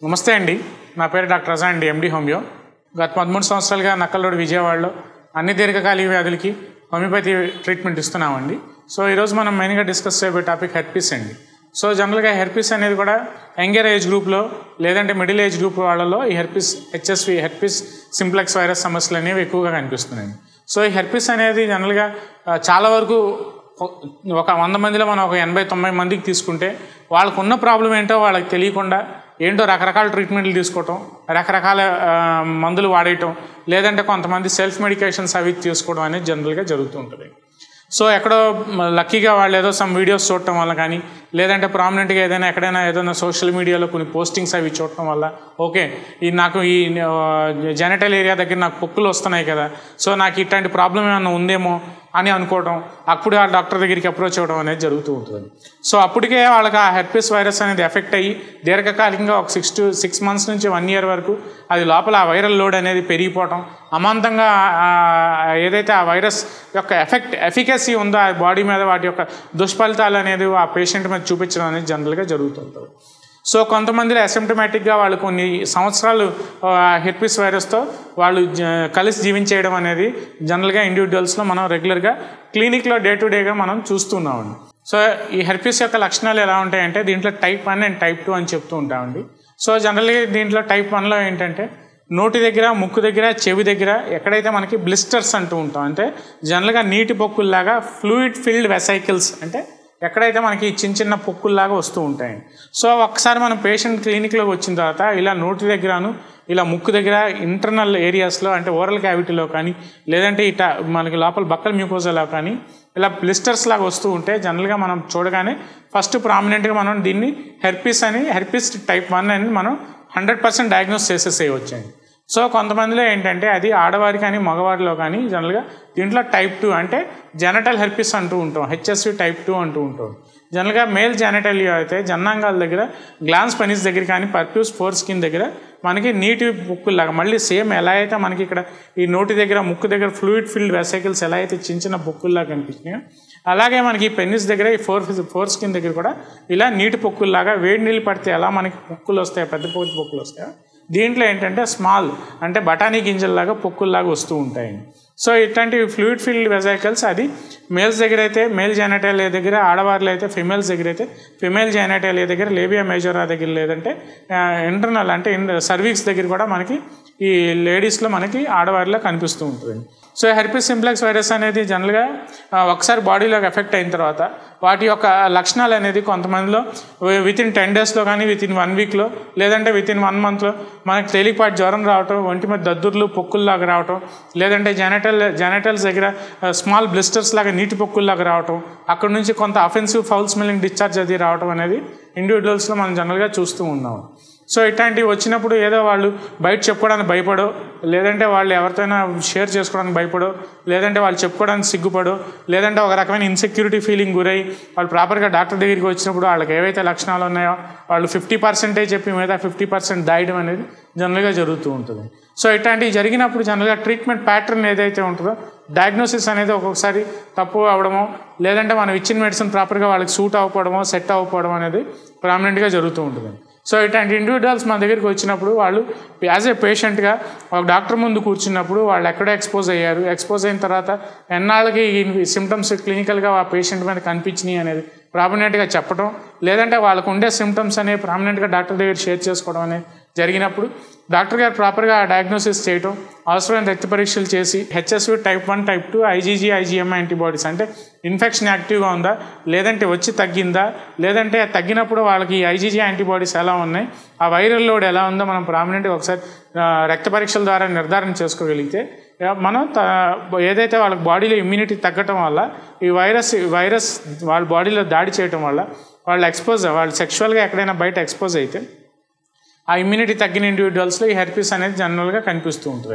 నమస్తే అండి నా పేరు డాక్టర్ రజా అండి ఎండి హోమియో గత పదమూడు సంవత్సరాలుగా నక్కల్లోడు విజయవాడలో అన్ని దీర్ఘకాలిక వ్యాధులకి హోమియోపతి ట్రీట్మెంట్ ఇస్తున్నామండి సో ఈరోజు మనం మెయిన్గా డిస్కస్ చేయబోయే టాపిక్ హెర్పీస్ అండి సో జనరల్గా హెర్పీస్ అనేది కూడా యంగర్ ఏజ్ గ్రూప్లో లేదంటే మిడిల్ ఏజ్ గ్రూప్ వాళ్ళలో ఈ herpes HSV herpes simplex virus సమస్యలు అనేవి ఎక్కువగా కనిపిస్తున్నాయి సో ఈ హెర్పీస్ అనేది జనరల్గా ఆ, చాలా వరకు ఒక వంద మందిలో మనం ఒక ఎనభై తొంభై మందికి తీసుకుంటే వాళ్ళకు ఉన్న ప్రాబ్లం ఏంటో వాళ్ళకి తెలియకుండా ఏంటో రకరకాల ట్రీట్మెంట్లు తీసుకోవటం రకరకాల ఆ, మందులు వాడేయటం లేదంటే కొంతమంది సెల్ఫ్ మెడికేషన్స్ అవి తీసుకోవడం అనేది జనరల్గా జరుగుతూ ఉంటుంది సో ఎక్కడో మ- లక్కీగా వాళ్ళు ఏదో సమ్ వీడియోస్ చూడటం వల్ల కానీ లేదంటే ప్రామినెంట్గా ఏదైనా ఎక్కడైనా ఏదైనా సోషల్ మీడియాలో కొన్ని పోస్టింగ్స్ అవి చూడటం వల్ల ఓకే ఈ నాకు ఈ జెనటల్ ఏరియా దగ్గర నాకు పొక్కులు వస్తున్నాయి కదా సో నాకు ఇట్లాంటి ప్రాబ్లం ఏమైనా ఉందేమో అని అనుకోవడం అప్పుడు ఆ డాక్టర్ దగ్గరికి అప్రోచ్ అవ్వడం అనేది జరుగుతూ ఉంటుంది సో అప్పటికే వాళ్ళకి ఆ హెర్పిస్ వైరస్ అనేది ఎఫెక్ట్ అయ్యి దీర్ఘకాలికంగా ఒక సిక్స్ టు సిక్స్ మంత్స్ నుంచి వన్ ఇయర్ వరకు అది లోపల ఆ వైరల్ లోడ్ అనేది పెరిగిపోవటం అమాంతంగా ఆ- ఏదైతే ఆ వైరస్ యొక్క ఎఫెక్ట్ ఎఫికసీ ఉందో ఆ బాడీ మీద వాటి యొక్క దుష్ఫలితాలు అనేది ఆ పేషెంట్ మీద చూపించడం అనేది జనరల్గా జరుగుతుంటుంది సో కొంతమందిలో అసిమ్టమాటిక్గా వాళ్ళు కొన్ని సంవత్సరాలు హెర్పిస్ వైరస్తో వాళ్ళు జ- కలిసి జీవించేయడం అనేది జనరల్గా ఇండివిజువల్స్లో మనం రెగ్యులర్గా క్లినిక్లో డే టు డేగా మనం చూస్తున్నామండి సో ఈ హెర్పిస్ యొక్క లక్షణాలు ఎలా ఉంటాయంటే దీంట్లో type one and type two అని చెప్తూ ఉంటామండి సో జనరల్గా దీంట్లో టైప్ వన్లో ఏంటంటే నోటి దగ్గర ముక్కు దగ్గర చెవి దగ్గర ఎక్కడైతే మనకి బ్లిస్టర్స్ అంటూ ఉంటాం అంటే జనరల్గా నీటి పొక్కుల్లాగా ఫ్లూయిడ్ ఫిల్డ్ వెసైకిల్స్ అంటే ఎక్కడైతే మనకి చిన్న చిన్న పొక్కుల్లాగా వస్తూ ఉంటాయి సో ఒక్కసారి మనం పేషెంట్ క్లినిక్లోకి వచ్చిన తర్వాత ఇలా నోటి దగ్గరను ఇలా ముక్కు దగ్గర ఇంటర్నల్ ఏరియాస్లో అంటే ఓరల్ క్యావిటీలో కానీ లేదంటే ఇట మనకి లోపల బక్కల మ్యూకోజాలో కానీ ఇలా బ్లిస్టర్స్ లాగా వస్తూ ఉంటే జనరల్గా మనం చూడగానే ఫస్ట్ ప్రామినెంట్గా మనం దీన్ని హెర్పిస్ అని హెర్పిస్ టైప్ వన్ అని మనం హండ్రెడ్ పర్సెంట్ డయాగ్నోస్ చేసేసేయవచ్చండి సో కొంతమందిలో ఏంటంటే అది ఆడవారి కానీ మగవారిలో కానీ జనరల్గా దీంట్లో టైప్ టూ అంటే జెనటల్ హెర్పిస్ అంటూ ఉంటాం హెచ్ఎస్వి టైప్ టూ అంటూ ఉంటాం జనరల్గా మేల్ జెనటలియో అయితే జన్నాంగాల దగ్గర గ్లాన్స్ పెనిస్ దగ్గర కానీ పర్ప్యూస్ ఫోర్ స్కిన్ దగ్గర మనకి నీటి బుక్కులాగా మళ్ళీ సేమ్ ఎలా అయితే మనకి ఇక్కడ ఈ నోటి దగ్గర ముక్కు దగ్గర ఫ్లూయిడ్ ఫిల్డ్ వెసైకిల్స్ ఎలా అయితే చిన్న చిన్న బుక్కుల్లా కనిపించినాయో అలాగే మనకి ఈ పెన్నిస్ దగ్గర ఈ ఫోర్ ఫోర్ స్కిన్ దగ్గర కూడా ఇలా నీటి పొక్కుల్లాగా వేడి నీళ్ళు పడితే ఎలా మనకి పొక్కులు వస్తాయో పెద్ద పొక్కు పొక్కులు వస్తాయో దీంట్లో ఏంటంటే స్మాల్ అంటే బఠానీ గింజల్లాగా పొక్కుల్లాగా వస్తూ ఉంటాయి సో ఇట్లాంటి ఫ్లూయిడ్ ఫీల్డ్ వెజైకల్స్ అది మేల్స్ దగ్గర అయితే మేల్ జెనటేలియా దగ్గర ఆడవారిలో అయితే ఫిమేల్స్ దగ్గర అయితే ఫిమేల్ జెనటేలియా దగ్గర లేబియా మేజోరా దగ్గర లేదంటే ఇంటర్నల్ అంటే సర్వీక్స్ దగ్గర కూడా మనకి ఈ లేడీస్లో మనకి ఆడవారిలో కనిపిస్తూ ఉంటుంది సో హెర్పిస్ సింప్లెక్స్ వైరస్ అనేది జనరల్గా ఆ, ఒకసారి బాడీలోకి ఎఫెక్ట్ అయిన తర్వాత వాటి యొక్క లక్షణాలు అనేది కొంతమందిలో విత్ ఇన్ టెన్ డేస్లో కానీ విత్ ఇన్ వన్ వీక్లో లేదంటే విత్ ఇన్ వన్ మంత్లో మనకి తేలికపాటి జ్వరం రావటం ఒంటి మీద దద్దుర్లు పొక్కుల్లాగా రావటం లేదంటే జెనటల్ జెనటల్స్ దగ్గర స్మాల్ బ్లిస్టర్స్ లాగా నీటి పొక్కుల్లాగా రావటం అక్కడ నుంచి కొంత అఫెన్సివ్ ఫౌల్ స్మెల్లింగ్ డిశ్చార్జ్ అది రావటం అనేది ఇండివిజువల్స్లో మనం జనరల్గా చూస్తూ ఉన్నాం సో ఇట్లాంటివి వచ్చినప్పుడు ఏదో వాళ్ళు బయట చెప్పుకోవడానికి భయపడో లేదంటే వాళ్ళు ఎవరితోనైనా షేర్ చేసుకోవడానికి భయపడో లేదంటే వాళ్ళు చెప్పుకోవడానికి సిగ్గుపడో లేదంటే ఒక రకమైన ఇన్సెక్యూరిటీ ఫీలింగ్ గురై వాళ్ళు ప్రాపర్గా డాక్టర్ దగ్గరికి వచ్చినప్పుడు వాళ్ళకి ఏవైతే లక్షణాలు ఉన్నాయో వాళ్ళు ఫిఫ్టీ పర్సెంటే చెప్పి మిగతా ఫిఫ్టీ పర్సెంట్ దాయడం అనేది జనరల్గా జరుగుతూ ఉంటుంది సో ఇట్లాంటివి జరిగినప్పుడు జనరల్గా ట్రీట్మెంట్ ప్యాటర్న్ ఏదైతే ఉంటుందో డయాగ్నోసిస్ అనేది ఒక్కొక్కసారి తప్పు అవడమో లేదంటే మనం ఇచ్చిన మెడిసిన్ ప్రాపర్గా వాళ్ళకి సూట్ అవ్వకపోవడమో సెట్ అవ్వకపోవడం అనేది ప్రామినెంట్గా జరుగుతూ ఉంటుంది సో ఇట్లాంటి ఇండివిజువల్స్ మన దగ్గరికి వచ్చినప్పుడు వాళ్ళు యాజ్ ఏ పేషెంట్గా ఒక డాక్టర్ ముందు కూర్చున్నప్పుడు వాళ్ళు ఎక్కడ ఎక్స్పోజ్ అయ్యారు ఎక్స్పోజ్ అయిన తర్వాత ఎన్నాళ్ళకి ఈ సిమ్టమ్స్ క్లినికల్గా ఆ పేషెంట్ మీద కనిపించినాయి అనేది ప్రామినెంట్గా చెప్పడం లేదంటే వాళ్ళకు ఉండే సిమ్టమ్స్ అనేవి ప్రామినెంట్గా డాక్టర్ దగ్గర షేర్ చేసుకోవడం అనేది జరిగినప్పుడు డాక్టర్ గారు ప్రాపర్గా డయాగ్నోసిస్ చేయటం అవసరమైన రక్త పరీక్షలు చేసి HSV type one type two IgG IgM antibodies అంటే ఇన్ఫెక్షన్ యాక్టివ్గా ఉందా లేదంటే వచ్చి తగ్గిందా లేదంటే తగ్గినప్పుడు వాళ్ళకి ఈ ఐజీజీ యాంటీబాడీస్ ఎలా ఉన్నాయి ఆ వైరల్ లోడ్ ఎలా ఉందో మనం ప్రామినెంట్గా ఒకసారి ఆ, రక్త పరీక్షల ద్వారా నిర్ధారణ చేసుకోగలిగితే ఆ, మనం త- ఏదైతే వాళ్ళకి బాడీలో ఇమ్యూనిటీ తగ్గటం వల్ల ఈ వైరస్ ఈ వైరస్ వాళ్ళ బాడీలో దాడి చేయటం వల్ల వాళ్ళు ఎక్స్పోజ్ వాళ్ళు సెక్షువల్గా ఎక్కడైనా బయట ఎక్స్పోజ్ అయితే ఆ ఇమ్యూనిటీ తగ్గిన ఇండివిజువల్స్లో ఈ హెర్పిస్ అనేది జనరల్గా కనిపిస్తూ ఉంటుంది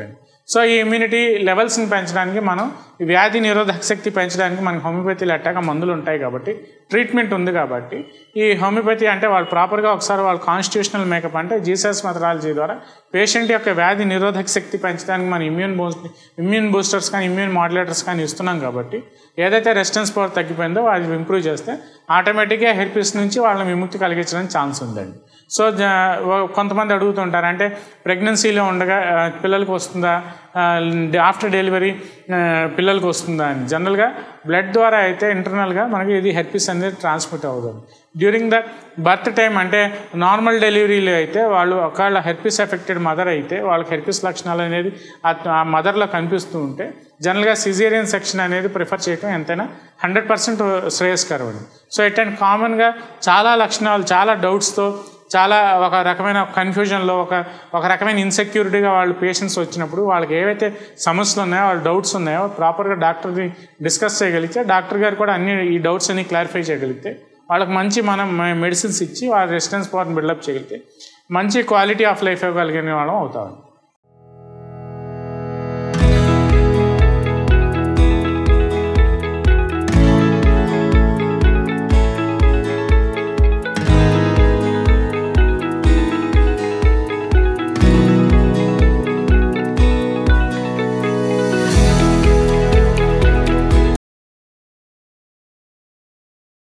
సో ఈ ఇమ్యూనిటీ లెవెల్స్ని పెంచడానికి మనం ఈ వ్యాధి నిరోధక శక్తి పెంచడానికి మనకి హోమియోపతిలో అట్టాక మందులు ఉంటాయి కాబట్టి ట్రీట్మెంట్ ఉంది కాబట్టి ఈ హోమియోపతి అంటే వాళ్ళు ప్రాపర్గా ఒకసారి వాళ్ళ కాన్స్టిట్యూషనల్ మేకప్ అంటే జీసస్ మెథడాలజీ ద్వారా పేషెంట్ యొక్క వ్యాధి నిరోధక శక్తి పెంచడానికి మనం ఇమ్యూన్ బూస్ట్ ఇమ్యూన్ బూస్టర్స్ కానీ ఇమ్యూన్ మాడ్యులేటర్స్ కానీ ఇస్తున్నాం కాబట్టి ఏదైతే రెసిస్టెన్స్ పవర్ తగ్గిపోయిందో అది ఇంప్రూవ్ చేస్తే ఆటోమేటిక్గా హెర్పిస్ నుంచి వాళ్ళని విముక్తి కలిగించడానికి ఛాన్స్ ఉందండి సో జ- ఓ- కొంతమంది అడుగుతుంటారు అంటే ప్రెగ్నెన్సీలో ఉండగా ఆ, పిల్లలకు వస్తుందా ఆఫ్టర్ డెలివరీ పిల్లలకు వస్తుందా అని జనరల్గా బ్లడ్ ద్వారా అయితే ఇంటర్నల్గా మనకి ఇది హెర్పిస్ అనేది ట్రాన్స్మిట్ అవుతుంది డ్యూరింగ్ ద బర్త్ టైం అంటే నార్మల్ డెలివరీలో అయితే వాళ్ళు ఒకవేళ హెర్పిస్ ఎఫెక్టెడ్ మదర్ అయితే వాళ్ళకి హెర్పిస్ లక్షణాలు అనేది ఆ- ఆ మదర్లో కనిపిస్తూ ఉంటే జనరల్గా సిజేరియన్ సెక్షన్ అనేది ప్రిఫర్ చేయడం ఎంతైనా హండ్రెడ్ పర్సెంట్ శ్రేయస్కరం అండి సో ఇట్లాంటి కామన్గా చాలా లక్షణాలు చాలా డౌట్స్తో చాలా ఒక రకమైన కన్ఫ్యూజన్లో ఒక ఒక రకమైన ఇన్సెక్యూరిటీగా వాళ్ళు పేషెంట్స్ వచ్చినప్పుడు వాళ్ళకి ఏవైతే సమస్యలు ఉన్నాయో వాళ్ళ డౌట్స్ ఉన్నాయో ప్రాపర్గా డాక్టర్ని డిస్కస్ చేయగలిగితే డాక్టర్ గారు కూడా అన్ని ఈ డౌట్స్ అన్ని క్లారిఫై చేయగలిగితే వాళ్ళకి మంచి మనం మెడిసిన్స్ ఇచ్చి వాళ్ళ రెసిడెన్స్ పవర్ని బిల్డప్ చేయగలిగితే మంచి క్వాలిటీ ఆఫ్ లైఫ్ ఇవ్వగలిగిన వాళ్ళం అవుతాం